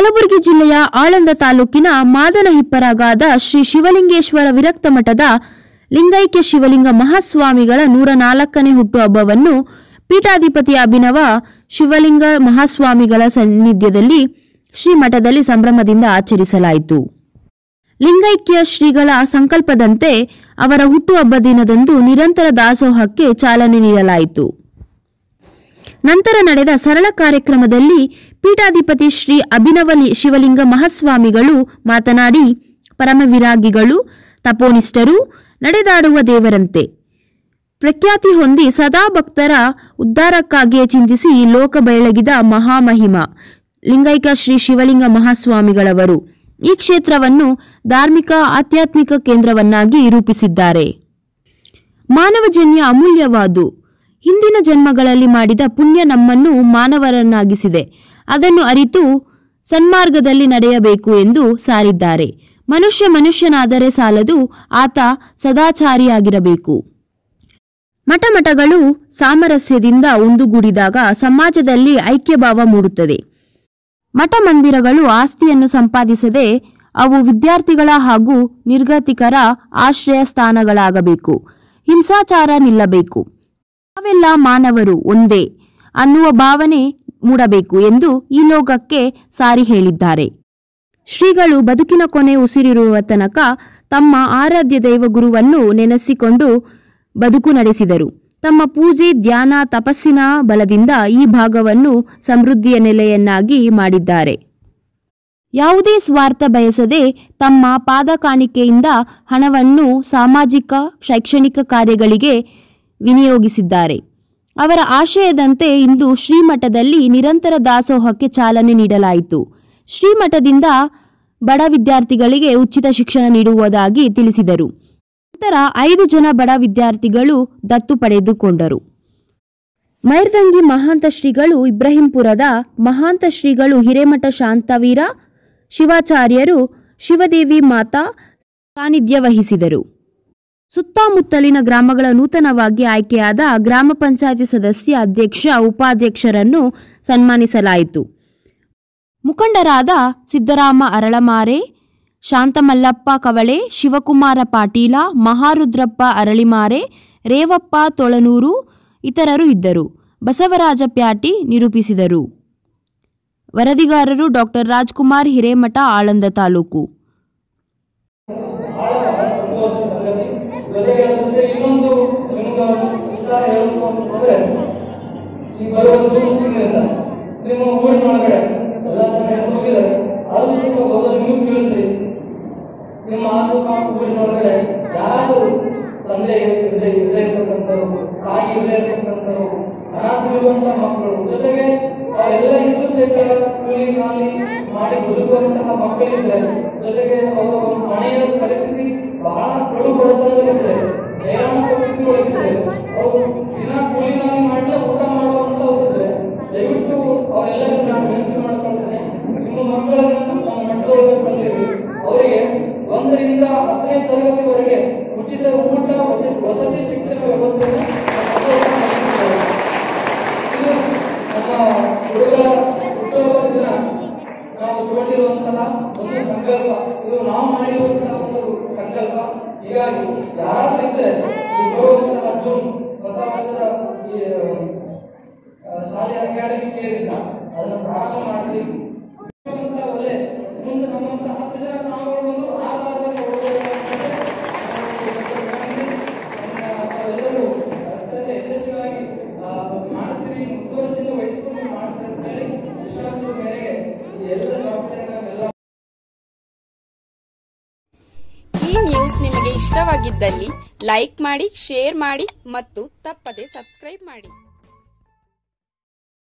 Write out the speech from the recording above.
ಕಲಬುರಗಿ ಜಿಲ್ಲೆಯ ಆಳಂದ ತಾಲೂಕಿನ ಮಾದನಹಿಪ್ಪರಗಾದ ಶ್ರೀ ಶಿವಲಿಂಗೇಶ್ವರ ವಿರಕ್ತ ಮಠದ ಲಿಂಗೈಕ್ಯ ಶಿವಲಿಂಗ ಮಹಾಸ್ವಾಮಿಗಳ ನೂರ ನಾಲ್ಕನೇ ಹುಟ್ಟುಹಬ್ಬವನ್ನು ಪೀಠಾಧಿಪತಿ ಅಭಿನವ ಶಿವಲಿಂಗ ಮಹಾಸ್ವಾಮಿಗಳ ಸಾನ್ನಿಧ್ಯದಲ್ಲಿ ಶ್ರೀಮಠದಲ್ಲಿ ಸಂಭ್ರಮದಿಂದ ಆಚರಿಸಲಾಯಿತು ಲಿಂಗೈಕ್ಯ ಶ್ರೀಗಳ ಸಂಕಲ್ಪದಂತೆ ಅವರ ಹುಟ್ಟುಹಬ್ಬ ದಿನದಂದು ನಿರಂತರ ದಾಸೋಹಕ್ಕೆ ಚಾಲನೆ ನೀಡಲಾಯಿತು ನಂತರ ನಡೆದ ಸರಳ ಕಾರ್ಯಕ್ರಮದಲ್ಲಿ ಪೀಠಾಧಿಪತಿ ಶ್ರೀ ಅಭಿನವ ಲಿ- ಶಿವಲಿಂಗ ಮಹಾಸ್ವಾಮಿಗಳು ಮಾತನಾಡಿ ಪರಮವಿರಾಗಿಗಳು ತಪೋನಿಷ್ಠರು ನಡೆದಾಡುವ ದೇವರಂತೆ ಪ್ರಖ್ಯಾತಿ ಹೊಂದಿ ಸದಾ ಭಕ್ತರ ಉದ್ಧಾರಕ್ಕಾಗಿಯೇ ಚಿಂತಿಸಿ ಲೋಕ ಬೆಳಗಿದ ಮಹಾಮಹಿಮ ಲಿಂಗೈಕ ಶ್ರೀ ಶಿವಲಿಂಗ ಮಹಾಸ್ವಾಮಿಗಳವರು ಈ ಕ್ಷೇತ್ರವನ್ನು ಧಾರ್ಮಿಕ ಆಧ್ಯಾತ್ಮಿಕ ಕೇಂದ್ರವನ್ನಾಗಿ ರೂಪಿಸಿದ್ದಾರೆ ಮಾನವಜನ್ಯ ಅಮೂಲ್ಯವಾದು ಹಿಂದಿನ ಜನ್ಮಗಳಲ್ಲಿ ಮಾಡಿದ ಪುಣ್ಯ ನಮ್ಮನ್ನು ಮಾನವರನ್ನಾಗಿಸಿದೆ ಅದನ್ನು ಅರಿತು ಸನ್ಮಾರ್ಗದಲ್ಲಿ ನಡೆಯಬೇಕು ಎಂದು ಸಾರಿದ್ದಾರೆ ಮನುಷ್ಯ ಮನುಷ್ಯನಾದರೆ ಸಾಲದು ಆತ ಸದಾಚಾರಿಯಾಗಿರಬೇಕು ಮಠಮಠಗಳು ಸಾಮರಸ್ಯದಿಂದ ಒಂದುಗೂಡಿದಾಗ ಸಮಾಜದಲ್ಲಿ ಐಕ್ಯಭಾವ ಮೂಡುತ್ತದೆ ಮಠ ಮಂದಿರಗಳು ಆಸ್ತಿಯನ್ನು ಸಂಪಾದಿಸದೆ ಅವು ವಿದ್ಯಾರ್ಥಿಗಳ ಹಾಗೂ ನಿರ್ಗತಿಕರ ಆಶ್ರಯ ಸ್ಥಾನಗಳಾಗಬೇಕು ಹಿಂಸಾಚಾರ ನಿಲ್ಲಬೇಕು ನಾವೆಲ್ಲ ಮಾನವರು ಒಂದೇ ಅನ್ನುವ ಭಾವನೆ ಮೂಡಬೇಕು ಎಂದು ಈ ಲೋಕಕ್ಕೆ ಸಾರಿ ಹೇಳಿದ್ದಾರೆ ಶ್ರೀಗಳು ಬದುಕಿನ ಕೊನೆ ಉಸಿರಿರುವ ತನಕ ತಮ್ಮ ಆರಾಧ್ಯ ದೈವ ಗುರುವನ್ನು ನೆನೆಸಿಕೊಂಡು ಬದುಕು ನಡೆಸಿದರು ತಮ್ಮ ಪೂಜೆ ಧ್ಯಾನ ತಪಸ್ಸಿನ ಬಲದಿಂದ ಈ ಭಾಗವನ್ನು ಸಮೃದ್ಧಿಯ ನೆಲೆಯನ್ನಾಗಿ ಮಾಡಿದ್ದಾರೆ ಯಾವುದೇ ಸ್ವಾರ್ಥ ಬಯಸದೆ ತಮ್ಮ ಪಾದ ಕಾಣಿಕೆಯಿಂದ ಹಣವನ್ನು ಸಾಮಾಜಿಕ ಶೈಕ್ಷಣಿಕ ಕಾರ್ಯಗಳಿಗೆ ವಿನಿಯೋಗಿಸಿದ್ದಾರೆ ಅವರ ಆಶಯದಂತೆ ಇಂದು ಶ್ರೀಮಠದಲ್ಲಿ ನಿರಂತರ ದಾಸೋಹಕ್ಕೆ ಚಾಲನೆ ನೀಡಲಾಯಿತು ಶ್ರೀಮಠದಿಂದ ಬಡ ವಿದ್ಯಾರ್ಥಿಗಳಿಗೆ ಉಚಿತ ಶಿಕ್ಷಣ ನೀಡುವುದಾಗಿ ತಿಳಿಸಿದರು ನಂತರ ಐದು ಜನ ಬಡ ವಿದ್ಯಾರ್ಥಿಗಳು ದತ್ತು ಪಡೆದುಕೊಂಡರು ಮೈರ್ದಂಗಿ ಮಹಾಂತ ಶ್ರೀಗಳು ಇಬ್ರಾಹಿಂಪುರದ ಮಹಾಂತ ಶ್ರೀಗಳು ಹಿರೇಮಠ ಶಾಂತವೀರ ಶಿವಾಚಾರ್ಯರು ಶಿವದೇವಿ ಮಾತಾ ಸಾನ್ನಿಧ್ಯ ವಹಿಸಿದರು ಸುತ್ತಮುತ್ತಲಿನ ಗ್ರಾಮಗಳ ನೂತನವಾಗಿ ಆಯ್ಕೆಯಾದ ಗ್ರಾಮ ಪಂಚಾಯತಿ ಸದಸ್ಯ ಅಧ್ಯಕ್ಷ ಉಪಾಧ್ಯಕ್ಷರನ್ನು ಸನ್ಮಾನಿಸಲಾಯಿತು ಮುಖಂಡರಾದ ಸಿದ್ದರಾಮ ಅರಳಮಾರೆ ಶಾಂತಮಲ್ಲಪ್ಪ ಕವಳೆ ಶಿವಕುಮಾರ ಪಾಟೀಲ ಮಹಾರುದ್ರಪ್ಪ ಅರಳಿಮಾರೆ ರೇವಪ್ಪ ತೊಳನೂರು ಇತರರು ಇದ್ದರು ಬಸವರಾಜ ಪ್ಯಾಟಿ ನಿರೂಪಿಸಿದರು ವರದಿಗಾರರು ಡಾಕ್ಟರ್ ರಾಜ್ಕುಮಾರ್ ಹಿರೇಮಠ ಆಳಂದ ತಾಲೂಕು ಸಂತೋಷ ಸಂಗತಿ ಜೊತೆಗೆ ಅದ್ರ ಜೊತೆ ಇನ್ನೊಂದು ನಿಮ್ಗೆ ವಿಚಾರ ಹೇಳಬೇಕು ಅಂತಂದ್ರೆ ಈ ಬರುವ ಜೂನ್ ತಿಂಗಳಿಂದ ನಿಮ್ಮ ಊರಿನೊಳಗಡೆ ಎಲ್ಲ ಜನ ಹೆಣ್ಣು ಹೋಗಿದ್ದಾರೆ ಆದ್ರೂ ಸ್ವಲ್ಪ ಹೋದ್ರೆ ನೀವು ತಿಳಿಸ್ರಿ ನಿಮ್ಮ ಆಸುಪಾಸು ಊರಿನೊಳಗಡೆ ಯಾರು ತಂದೆ ಇರದೆ ಇರದೇ ಇರ್ತಕ್ಕಂಥವ್ರು ತಾಯಿ ಇರದೇ ಇರ್ತಕ್ಕಂಥವ್ರು ಅನಾಥರಿರುವಂತಹ ಮಕ್ಕಳು ಜೊತೆಗೆ ಅವರೆಲ್ಲ ಇದ್ದು ಸಹಿತ ಕೂಲಿ ನಾಲಿ ಮಾಡಿ ಬದುಕುವಂತಹ ಮಕ್ಕಳಿದ್ರೆ ಜೊತೆಗೆ ಅವರು ಮನೆಯ ಪರಿಸ್ಥಿತಿ ಬಹಳ ಕಡು ಬಡತನದಲ್ಲಿದ್ದಾರೆ ದಯಾನ ಪರಿಸ್ಥಿತಿ ಒಳಗಿದ್ರೆ ಅವರು ದಿನ ಕೂಲಿ ನಾಲಿ ಮಾಡಲೇ ಊಟ ಮಾಡುವಂತವ್ರು ಇದ್ರೆ ದಯವಿಟ್ಟು ಅವರೆಲ್ಲರಿಗೂ ನಾನು ವಿನಂತಿ ಮಾಡ್ಕೊಳ್ತೇನೆ ನಿಮ್ಮ ಮಕ್ಕಳನ್ನ ನಮ್ಮ ಮಠದೊಳಗೆ ತಂದಿರಿ ಅವರಿಗೆ ಒಂದರಿಂದ ಹತ್ತನೇ ತರಗತಿವರೆಗೆ ಉಚಿತ ಊಟ ಉಚಿತ ವಸತಿ ಶಿಕ್ಷಣ ವ್ಯವಸ್ಥೆಯನ್ನು ಇದು ನಮ್ಮ ಹುಡುಗರ ಹುಟ್ಟುಹಬ್ಬದ ದಿನ ನಾವು ತಗೊಂಡಿರುವಂತಹ ಒಂದು ಸಂಕಲ್ಪ ಇದು ನಾವು ಮಾಡಿರುವಂತಹ ಒಂದು ಸಂಕಲ್ಪ ಹೀಗಾಗಿ ಯಾರಾದ್ರೂ ಇದ್ರೆ ಈ ಬರುವಂತಹ ಜೂನ್ ಹೊಸ ವರ್ಷದ ಈ ಆ, ಶಾಲೆಯ ಅಕಾಡೆಮಿಕ್ ಇಯರ್ ಇಂದ ಅದನ್ನು ಪ್ರಾರಂಭ ಮಾಡ್ತೀವಿ ಇರುವಂತಹ ಒಲೆ ಮುಂದೆ ನಮ್ಮಂತ ಹತ್ತು ಜನ ಸಾಮಗಳು ಬಂದು ಆರು ವಾರದಲ್ಲಿ ಹೋಗಬೇಕಾಗ್ತದೆ. ನಾವು ತಾವೆಲ್ಲರೂ ಅತ್ಯಂತ ಯಶಸ್ವಿಯಾಗಿ ಆ, ಮಾಡ್ತೀರಿ ಮುತುವರ್ಜಿಯಿಂದ ವಹಿಸಿಕೊಂಡು ಮಾಡ್ತಾರೆ ಅಂತ ಹೇಳಿ ವಿಶ್ವಾಸದ ಮೇರೆಗೆ ಈ ಎಲ್ಲ ಜವಾಬ್ದಾರಿಗಳನ್ನೆಲ್ಲ ಈ ನ್ಯೂಸ್ ನಿಮಗೆ ಇಷ್ಟವಾಗಿದ್ದಲ್ಲಿ ಲೈಕ್ ಮಾಡಿ ಶೇರ್ ಮಾಡಿ ಮತ್ತು ತಪ್ಪದೆ ಸಬ್ಸ್ಕ್ರೈಬ್ ಮಾಡಿ